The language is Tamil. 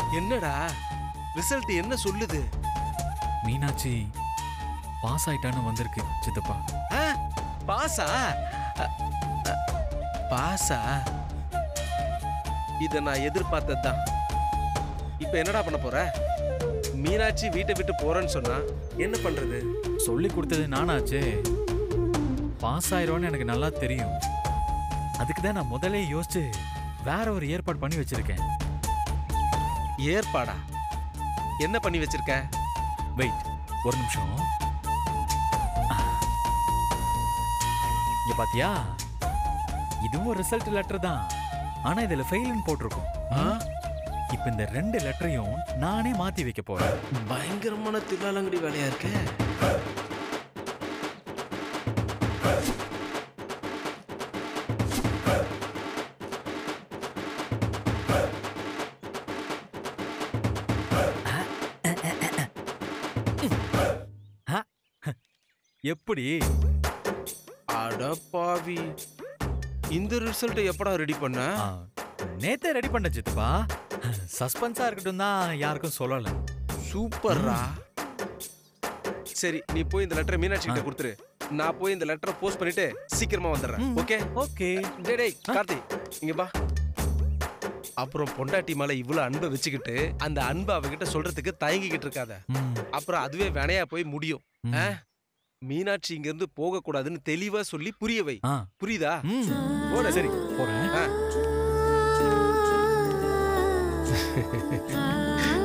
என்னடா ரிசல்ட் என்ன சொல்லுது மீனாட்சி பாஸ் ஆயிட்டான்னு வந்திருக்கு சித்தப்பா ஆ, பாஸா அ, அ, பாஸா இத நான் எதிர்பார்த்தது தான் இப்ப என்னடா பண்ண போற மீனாட்சி வீட்டை விட்டு போறேன்னு சொன்னா என்ன பண்றது சொல்லி கொடுத்தது நானாச்சே பாஸ் ஆயிரும்னு எனக்கு நல்லா தெரியும் அதுக்கு தான் நான் முதல்ல யோசிச்சு வேற ஒரு ஏற்பாடு பண்ணி வச்சிருக்கேன் ஏற்பாடா என்ன பண்ணி வச்சிருக்க வெயிட் ஒரு நிமிஷம் இங்க பாத்தியா இதுவும் ரிசல்ட் லெட்டர் தான் ஆனா இதுல ஃபெயில்னு போட்டிருக்கும் ஆ? இப்ப இந்த ரெண்டு லெட்டரையும் நானே மாத்தி வைக்க போறேன் பயங்கரமான தில்லாலங்கடி வேலையா இருக்கு எப்படி அடப்பாவி இந்த ரிசல்ட் எப்படா ரெடி பண்ண ஆ, நேத்தே ரெடி பண்ண சித்தப்பா சஸ்பென்ஸா இருக்கட்டும் தான் யாருக்கும் சொல்லல சூப்பர்ரா சரி நீ போய் இந்த லெட்டரை மீனாட்சி கிட்ட கொடுத்துரு நான் போய் இந்த லெட்டரை போஸ்ட் பண்ணிட்டு சீக்கிரமா வந்துடுறேன் ம். ஓகே ஓகே டேய் டேய் கார்த்தி இங்க பா அப்புறம் பொண்டாட்டி மேல இவ்வளவு அன்பை வச்சுக்கிட்டு அந்த அன்பை அவகிட்ட சொல்றதுக்கு தயங்கிக்கிட்டு இருக்காத அப்புறம் அதுவே வினையா போய் முடியும் ஆ? மீனாட்சி இங்க இருந்து போக கூடாதுன்னு தெளிவா சொல்லி புரிய வை ஆ புரியுதா ம். போடு. சரி போறேன் ஆ.